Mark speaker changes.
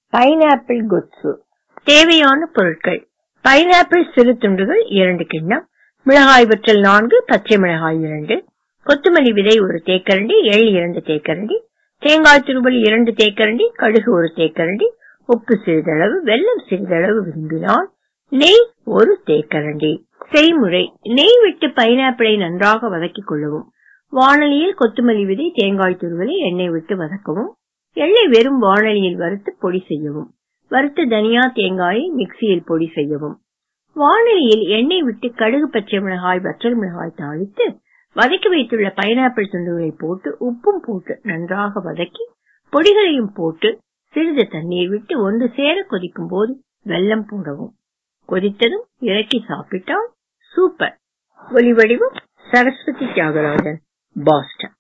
Speaker 1: pineapple கொத்து தேவையான பொருட்கள் பைனாப்பிள் சிறு துண்டுகள் இரண்டு கிண்ணம் மிளகாய் வற்றல் நான்கு பச்சை மிளகாய் இரண்டு கொத்தமல்லி விதை ஒரு தேக்கரண்டி எள் இரண்டு தேக்கரண்டி தேங்காய் துருவல் இரண்டு தேக்கரண்டி கடுகு ஒரு தேக்கரண்டி உப்பு சிறிதளவு வெல்லம் சிறிதளவு விரும்பினால் நெய் ஒரு தேக்கரண்டி செய்முறை நெய் விட்டு பைனாப்பிளை நன்றாக வதக்கிக் கொள்ளவும் வாணலியில் கொத்தமல்லி விதை தேங்காய் துருவலை எண்ணெய் விட்டு வதக்கவும் எள்ளை வெறும் வாணலியில் வறுத்து பொடி செய்யவும் வறுத்த தனியா தேங்காயை மிக்சியில் பொடி செய்யவும் வாணலியில் எண்ணெய் விட்டு கடுகு பச்சை மிளகாய் வற்றல் மிளகாய் தாளித்து வதக்கி வைத்துள்ள பைனாப்பிள் துண்டுகளை போட்டு உப்பும் போட்டு நன்றாக வதக்கி பொடிகளையும் போட்டு சிறிது தண்ணீர் விட்டு ஒன்று சேர கொதிக்கும் போது வெல்லம் போடவும் கொதித்ததும் இறக்கி சாப்பிட்டால் சூப்பர் ஒலி வடிவம் சரஸ்வதி தியாகராஜன் பாஸ்டன்